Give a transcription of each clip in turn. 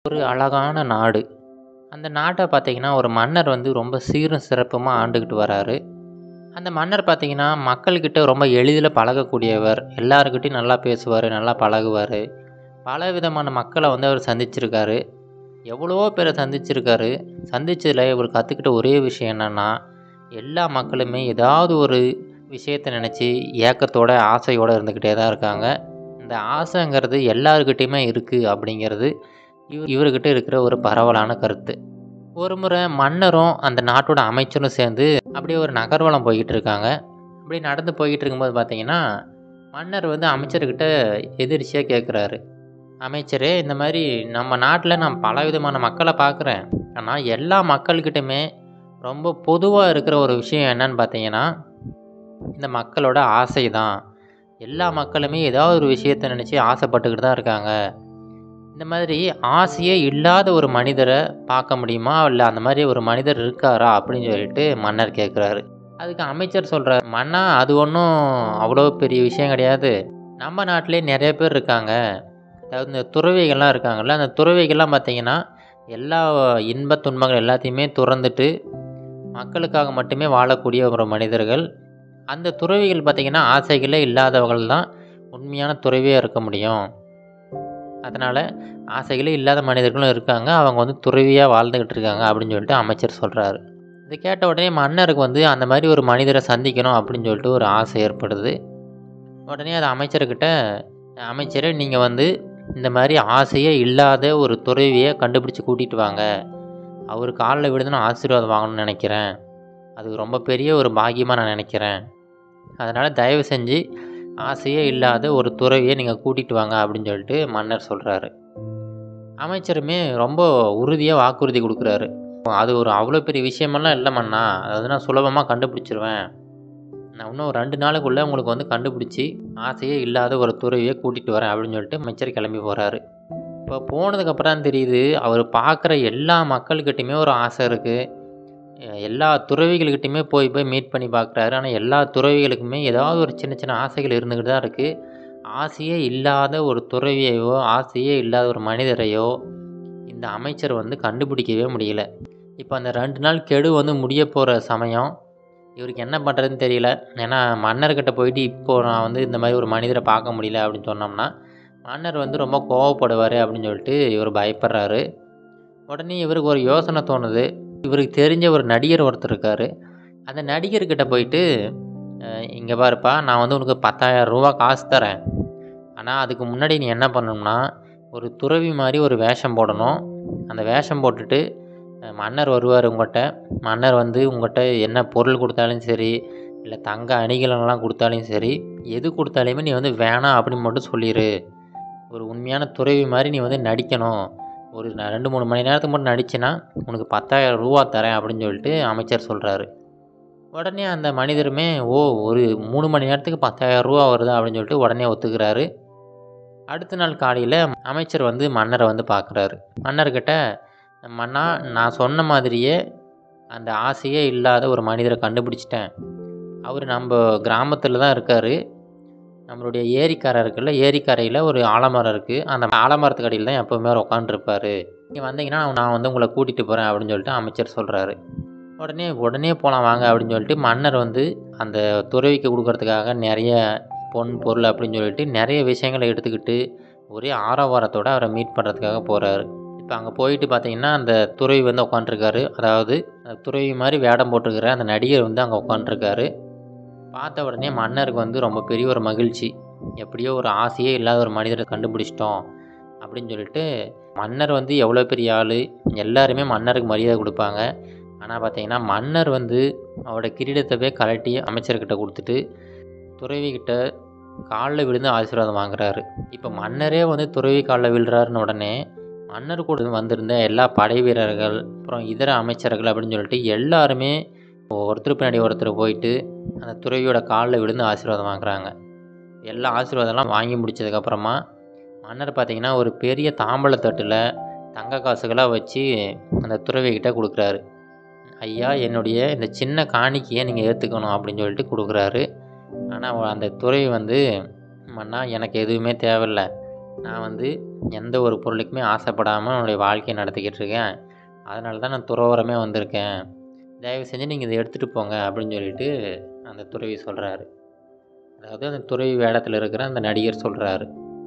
ஒரு அழகான நாடு அந்த நாட்டை பார்த்தீங்கன்னா ஒரு மன்னர் வந்து ரொம்ப சீரும் சிறப்புமாக ஆண்டுக்கிட்டு வராரு அந்த மன்னர் பார்த்தீங்கன்னா மக்கள்கிட்ட ரொம்ப எளிதில் பழகக்கூடியவர் எல்லாருக்கிட்டையும் நல்லா பேசுவார் நல்லா பழகுவார் பல விதமான மக்களை வந்து அவர் சந்திச்சிருக்காரு எவ்வளவோ பேரை சந்திச்சிருக்காரு சந்திச்சதில் இவர் கற்றுக்கிட்ட ஒரே விஷயம் என்னென்னா எல்லா மக்களுமே ஏதாவது ஒரு விஷயத்தை நினச்சி ஏக்கத்தோட ஆசையோடு இருந்துக்கிட்டே தான் இருக்காங்க இந்த ஆசைங்கிறது எல்லாருக்கிட்டேயுமே இருக்குது அப்படிங்கிறது இவ இவர்கிட்ட இருக்கிற ஒரு பரவலான கருத்து ஒரு முறை மன்னரும் அந்த நாட்டோட அமைச்சரும் சேர்ந்து அப்படியே ஒரு நகர்வலம் போய்கிட்டு இருக்காங்க அப்படி நடந்து போய்கிட்டு இருக்கும்போது பார்த்தீங்கன்னா மன்னர் வந்து அமைச்சர்கிட்ட எதிர்ச்சியாக கேட்குறாரு அமைச்சரே இந்த மாதிரி நம்ம நாட்டில் நான் பல விதமான மக்களை பார்க்குறேன் ஆனால் எல்லா மக்கள்கிட்டயுமே ரொம்ப பொதுவாக இருக்கிற ஒரு விஷயம் என்னன்னு பார்த்தீங்கன்னா இந்த மக்களோட ஆசை தான் எல்லா மக்களுமே ஏதாவது ஒரு விஷயத்தை நினச்சி ஆசைப்பட்டுக்கிட்டு தான் இருக்காங்க இந்த மாதிரி ஆசையே இல்லாத ஒரு மனிதரை பார்க்க முடியுமா இல்லை அந்த மாதிரி ஒரு மனிதர் இருக்காரா அப்படின்னு சொல்லிட்டு மன்னர் கேட்குறாரு அதுக்கு அமைச்சர் சொல்கிறார் மன்னா அது ஒன்றும் அவ்வளோ பெரிய விஷயம் கிடையாது நம்ம நாட்டிலே நிறைய பேர் இருக்காங்க அதாவது இந்த துறவிகள்லாம் இருக்காங்கல்ல அந்த துறவிகள்லாம் பார்த்தீங்கன்னா எல்லா இன்ப துன்பங்கள் எல்லாத்தையுமே துறந்துட்டு மக்களுக்காக மட்டுமே வாழக்கூடிய ஒரு மனிதர்கள் அந்த துறவிகள் பார்த்திங்கன்னா ஆசைகளே இல்லாதவர்கள் தான் உண்மையான துறவியாக இருக்க முடியும் அதனால் ஆசைகளே இல்லாத மனிதர்களும் இருக்காங்க அவங்க வந்து துறவியாக வாழ்ந்துக்கிட்டு இருக்காங்க அப்படின்னு சொல்லிட்டு அமைச்சர் சொல்கிறாரு இதை கேட்ட உடனே மன்னருக்கு வந்து அந்த மாதிரி ஒரு மனிதரை சந்திக்கணும் அப்படின்னு சொல்லிட்டு ஒரு ஆசை ஏற்படுது உடனே அது அமைச்சர்கிட்ட அமைச்சரே நீங்கள் வந்து இந்த மாதிரி ஆசையே இல்லாத ஒரு துறவியை கண்டுபிடிச்சி கூட்டிகிட்டு வாங்க அவர் காலில் விழுந்து நான் ஆசீர்வாதம் வாங்கணும்னு நினைக்கிறேன் அது ரொம்ப பெரிய ஒரு பாக்கியமாக நான் நினைக்கிறேன் அதனால் தயவு செஞ்சு ஆசையே இல்லாத ஒரு துறவியை நீங்கள் கூட்டிகிட்டு வாங்க அப்படின்னு சொல்லிட்டு மன்னர் சொல்கிறாரு அமைச்சருமே ரொம்ப உறுதியாக வாக்குறுதி கொடுக்குறாரு அது ஒரு அவ்வளோ பெரிய விஷயமெல்லாம் இல்லை மன்னா அதாவது நான் சுலபமாக கண்டுபிடிச்சிருவேன் நான் இன்னும் ஒரு ரெண்டு நாளுக்குள்ளே உங்களுக்கு வந்து கண்டுபிடிச்சி ஆசையே இல்லாத ஒரு துறவியை கூட்டிகிட்டு வரேன் அப்படின்னு சொல்லிட்டு அமைச்சர் கிளம்பி போகிறாரு இப்போ போனதுக்கப்புறம் தான் தெரியுது அவர் பார்க்குற எல்லா மக்கள்கிட்டையுமே ஒரு ஆசை இருக்குது எல்லா துறவிகள்கிட்டையுமே போய் போய் மீட் பண்ணி பார்க்குறாரு ஆனால் எல்லா துறவிகளுக்குமே ஏதாவது ஒரு சின்ன சின்ன ஆசைகள் இருந்துக்கிட்டு தான் இருக்குது ஆசையே இல்லாத ஒரு துறவியையோ ஆசையே இல்லாத ஒரு மனிதரையோ இந்த அமைச்சர் வந்து கண்டுபிடிக்கவே முடியல இப்போ அந்த ரெண்டு நாள் கெடு வந்து முடிய போகிற சமயம் இவருக்கு என்ன பண்ணுறதுன்னு தெரியல ஏன்னா மன்னர்கிட்ட போயிட்டு இப்போது நான் வந்து இந்த மாதிரி ஒரு மனிதரை பார்க்க முடியல அப்படின்னு சொன்னோம்னா மன்னர் வந்து ரொம்ப கோவப்படுவார் அப்படின்னு சொல்லிட்டு இவர் பயப்படுறாரு உடனே இவருக்கு ஒரு யோசனை தோணுது இவருக்கு தெரிஞ்ச ஒரு நடிகர் ஒருத்தர் இருக்கார் அந்த நடிகர்கிட்ட போயிட்டு இங்கே பாருப்பா நான் வந்து உனக்கு பத்தாயிரம் ரூபா காசு தரேன் ஆனால் அதுக்கு முன்னாடி நீ என்ன பண்ணணும்னா ஒரு துறவி மாதிரி ஒரு வேஷம் போடணும் அந்த வேஷம் போட்டுட்டு மன்னர் வருவார் உங்கள்கிட்ட மன்னர் வந்து உங்கள்கிட்ட என்ன பொருள் கொடுத்தாலும் சரி இல்லை தங்க அணிகலன்லாம் கொடுத்தாலும் சரி எது கொடுத்தாலுமே நீ வந்து வேணாம் அப்படின்னு மட்டும் சொல்லிடு ஒரு உண்மையான துறவி மாதிரி நீ வந்து நடிக்கணும் ஒரு ரெண்டு மூணு மணி நேரத்துக்கு மட்டும் நடிச்சின்னா உனக்கு பத்தாயிரம் ரூபா தரேன் அப்படின்னு சொல்லிட்டு அமைச்சர் சொல்கிறாரு உடனே அந்த மனிதருமே ஓ ஒரு மூணு மணி நேரத்துக்கு பத்தாயிரம் ரூபா வருதா அப்படின்னு சொல்லிட்டு உடனே ஒத்துக்கிறாரு அடுத்த நாள் காலையில் அமைச்சர் வந்து மன்னரை வந்து பார்க்குறாரு மன்னர்கிட்ட மன்னா நான் சொன்ன மாதிரியே அந்த ஆசையே இல்லாத ஒரு மனிதரை கண்டுபிடிச்சிட்டேன் அவர் நம்ம கிராமத்தில் தான் இருக்கார் நம்மளுடைய ஏரிக்கரை இருக்குல்ல ஏரிக்கரையில் ஒரு ஆலமரம் இருக்குது அந்த ஆலமரத்துக்கு அடியில் தான் எப்போவுமே அவர் உட்காந்துருப்பார் நீங்கள் வந்தீங்கன்னா நான் வந்து உங்களை கூட்டிகிட்டு போகிறேன் அப்படின்னு சொல்லிட்டு அமைச்சர் சொல்கிறாரு உடனே உடனே போகலாம் வாங்க அப்படின்னு சொல்லிட்டு மன்னர் வந்து அந்த துறவிக்கு கொடுக்கறதுக்காக நிறைய பொன் பொருள் அப்படின்னு சொல்லிட்டு நிறைய விஷயங்களை எடுத்துக்கிட்டு ஒரே ஆரவாரத்தோடு அவரை மீட் பண்ணுறதுக்காக போகிறாரு இப்போ அங்கே போயிட்டு பார்த்தீங்கன்னா அந்த துறவி வந்து உட்காண்ட்ருக்காரு அதாவது துறவி மாதிரி வேடம் போட்டிருக்கிற அந்த நடிகர் வந்து அங்கே உட்காண்ட்ருக்காரு பார்த்த உடனே மன்னருக்கு வந்து ரொம்ப பெரிய ஒரு மகிழ்ச்சி எப்படியோ ஒரு ஆசையே இல்லாத ஒரு மனிதரை கண்டுபிடிச்சிட்டோம் அப்படின்னு சொல்லிட்டு மன்னர் வந்து எவ்வளோ பெரிய ஆள் எல்லாருமே மன்னருக்கு மரியாதை கொடுப்பாங்க ஆனால் பார்த்தீங்கன்னா மன்னர் வந்து அவரோட கிரீடத்தவே கலட்டி அமைச்சர்கிட்ட கொடுத்துட்டு துறவிக்கிட்ட காலில் விழுந்து ஆசீர்வாதம் வாங்குறாரு இப்போ மன்னரே வந்து துறவி காலில் விழுறாருன்னு உடனே மன்னர் கூட வந்திருந்த எல்லா படை வீரர்கள் அப்புறம் இதர அமைச்சர்கள் அப்படின்னு சொல்லிட்டு எல்லாருமே ஒருத்தர் பின்னாடி ஒருத்தர் போயிட்டு அந்த துறவியோட காலில் விழுந்து ஆசீர்வாதம் வாங்குறாங்க எல்லா ஆசீர்வாதம்லாம் வாங்கி முடிச்சதுக்கப்புறமா மன்னர் பார்த்திங்கன்னா ஒரு பெரிய தாம்பழத்தட்டில் தங்க காசுகளாக வச்சு அந்த துறவிக்கிட்ட கொடுக்குறாரு ஐயா என்னுடைய இந்த சின்ன காணிக்கையை நீங்கள் ஏற்றுக்கணும் அப்படின்னு சொல்லிட்டு கொடுக்குறாரு ஆனால் அந்த துறவி வந்து மன்னா எனக்கு எதுவுமே தேவையில்ல நான் வந்து எந்த ஒரு பொருளுக்குமே ஆசைப்படாமல் என்னுடைய வாழ்க்கையை நடத்திக்கிட்டு இருக்கேன் அதனால தான் நான் துறவரமே வந்திருக்கேன் தயவு செஞ்சு நீங்கள் இதை எடுத்துகிட்டு போங்க அப்படின்னு சொல்லிட்டு அந்த துறவி சொல்கிறாரு அதாவது அந்த துறவி வேடத்தில் இருக்கிற அந்த நடிகர் சொல்கிறாரு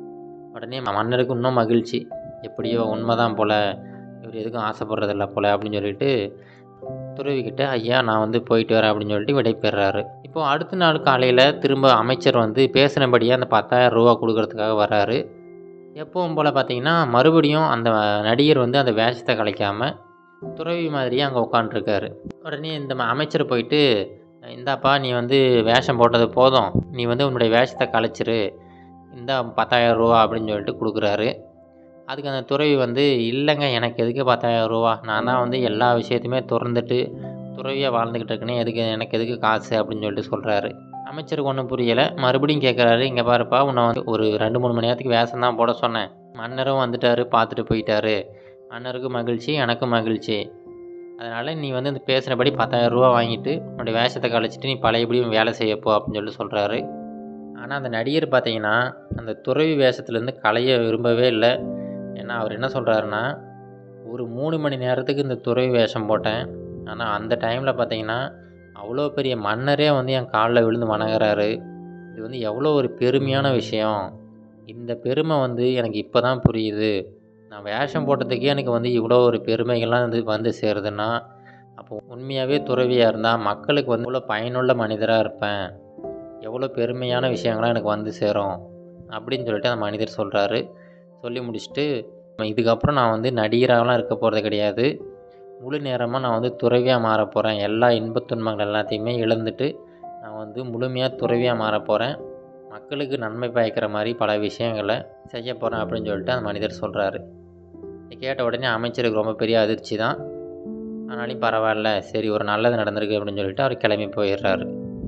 உடனே மன்னருக்கு இன்னும் மகிழ்ச்சி எப்படியோ உண்மைதான் போல் இவர் எதுக்கும் ஆசைப்படுறதில்ல போல் அப்படின்னு சொல்லிட்டு துறவிக்கிட்ட ஐயா நான் வந்து போயிட்டு வரேன் அப்படின்னு சொல்லிட்டு விடை பெறுறாரு இப்போது அடுத்த நாள் காலையில் திரும்ப அமைச்சர் வந்து பேசினபடியே அந்த பத்தாயிரம் ரூபா கொடுக்கறதுக்காக வர்றாரு எப்பவும் போல் பார்த்தீங்கன்னா மறுபடியும் அந்த நடிகர் வந்து அந்த வேஷத்தை கலைக்காமல் துறவி மாதிரியே அங்கே உட்காண்ட்ருக்காரு உடனே இந்த ம- அமைச்சர் போயிட்டு இந்தாப்பா நீ வந்து வேஷம் போட்டது போதும் நீ வந்து உன்னுடைய வேஷத்தை கலைச்சிரு இந்த பத்தாயிரம் ரூபா அப்படின்னு சொல்லிட்டு கொடுக்குறாரு அதுக்கு அந்த துறவி வந்து இல்லைங்க எனக்கு எதுக்கு பத்தாயிரம் ரூபா நான் தான் வந்து எல்லா விஷயத்தையுமே திறந்துட்டு துறவியாக வாழ்ந்துக்கிட்டு இருக்கேனே எதுக்கு எனக்கு எதுக்கு காசு அப்படின்னு சொல்லிட்டு சொல்கிறாரு அமைச்சருக்கு ஒன்றும் புரியலை மறுபடியும் கேட்குறாரு இங்கே பாருப்பா உன்னை வந்து ஒரு ரெண்டு மூணு மணி நேரத்துக்கு வேஷம் தான் போட சொன்னேன் மன்னரும் வந்துட்டாரு பார்த்துட்டு போயிட்டாரு மன்னருக்கும் மகிழ்ச்சி எனக்கும் மகிழ்ச்சி அதனால் நீ வந்து இந்த பேசுகிறபடி பத்தாயிரம் ரூபா வாங்கிட்டு உன்னுடைய வேஷத்தை கழிச்சிட்டு நீ பழையபடியும் வேலை செய்யப்போ அப்படின்னு சொல்லிட்டு சொல்கிறாரு ஆனால் அந்த நடிகர் பார்த்தீங்கன்னா அந்த துறவி வேஷத்துலேருந்து கலைய விரும்பவே இல்லை ஏன்னா அவர் என்ன சொல்கிறாருன்னா ஒரு மூணு மணி நேரத்துக்கு இந்த துறவி வேஷம் போட்டேன் ஆனால் அந்த டைமில் பார்த்தீங்கன்னா அவ்வளோ பெரிய மன்னரே வந்து என் காலில் விழுந்து வணங்குறாரு இது வந்து எவ்வளோ ஒரு பெருமையான விஷயம் இந்த பெருமை வந்து எனக்கு இப்போ தான் புரியுது நான் வேஷம் போட்டதுக்கே எனக்கு வந்து இவ்வளோ ஒரு பெருமைகள்லாம் வந்து வந்து சேருதுன்னா அப்போ உண்மையாகவே துறவியாக இருந்தால் மக்களுக்கு வந்து இவ்வளோ பயனுள்ள மனிதராக இருப்பேன் எவ்வளோ பெருமையான விஷயங்கள்லாம் எனக்கு வந்து சேரும் அப்படின்னு சொல்லிட்டு அந்த மனிதர் சொல்கிறாரு சொல்லி முடிச்சுட்டு இதுக்கப்புறம் நான் வந்து நடிகராகலாம் இருக்க போகிறது கிடையாது முழு நேரமாக நான் வந்து துறவியாக மாற போகிறேன் எல்லா இன்பத் துன்பங்கள் எல்லாத்தையுமே இழந்துட்டு நான் வந்து முழுமையாக துறவியாக மாற போகிறேன் மக்களுக்கு நன்மை பயக்கிற மாதிரி பல விஷயங்களை செய்ய போகிறேன் அப்படின்னு சொல்லிட்டு அந்த மனிதர் சொல்கிறாரு இதை கேட்ட உடனே அமைச்சருக்கு ரொம்ப பெரிய அதிர்ச்சி தான் ஆனாலும் பரவாயில்ல சரி ஒரு நல்லது நடந்திருக்கு அப்படின்னு சொல்லிட்டு அவர் கிளம்பி போயிடுறாரு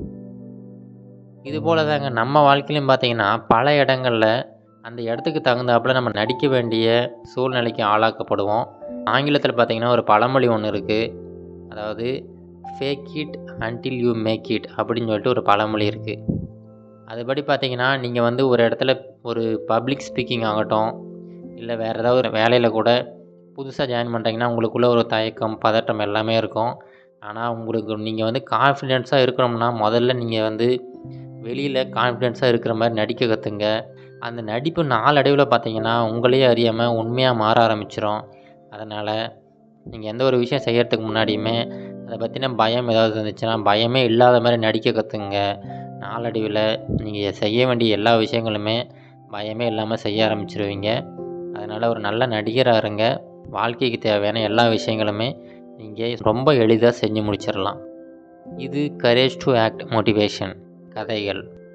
இது போல தாங்க நம்ம வாழ்க்கையிலையும் பார்த்தீங்கன்னா பல இடங்களில் அந்த இடத்துக்கு தகுந்தாப்புல நம்ம நடிக்க வேண்டிய சூழ்நிலைக்கு ஆளாக்கப்படுவோம் ஆங்கிலத்தில் பார்த்தீங்கன்னா ஒரு பழமொழி ஒன்று இருக்குது அதாவது fake it until you make it அப்படின்னு சொல்லிட்டு ஒரு பழமொழி இருக்குது அதுபடி பார்த்தீங்கன்னா நீங்கள் வந்து ஒரு இடத்துல ஒரு பப்ளிக் ஸ்பீக்கிங் ஆகட்டும் இல்லை வேறு ஏதாவது ஒரு வேலையில் கூட புதுசாக ஜாயின் பண்ணுறீங்கன்னா உங்களுக்குள்ள ஒரு தயக்கம் பதட்டம் எல்லாமே இருக்கும் ஆனால் உங்களுக்கு நீங்கள் வந்து கான்ஃபிடென்ஸாக இருக்கணும்னா முதல்ல நீங்கள் வந்து வெளியில் கான்ஃபிடென்ஸாக இருக்கிற மாதிரி நடிக்க கற்றுங்க அந்த நடிப்பு நாளடைவில் பார்த்தீங்கன்னா உங்களையே அறியாமல் உண்மையாக மாற ஆரம்பிச்சிரும் அதனால் நீங்கள் எந்த ஒரு விஷயம் செய்யறதுக்கு முன்னாடியுமே அதை பற்றின பயம் ஏதாவது இருந்துச்சுன்னா பயமே இல்லாத மாதிரி நடிக்க கற்றுங்க நாளடைவில் நீங்கள் செய்ய வேண்டிய எல்லா விஷயங்களுமே பயமே இல்லாமல் செய்ய ஆரம்பிச்சிருவீங்க அதனால் ஒரு நல்ல நடிகராக இருங்க வாழ்க்கைக்கு தேவையான எல்லா விஷயங்களுமே நீங்கள் ரொம்ப எளிதாக செஞ்சு முடிச்சிடலாம் இது கரேஜ் டு ஆக்ட் மோட்டிவேஷன் கதைகள்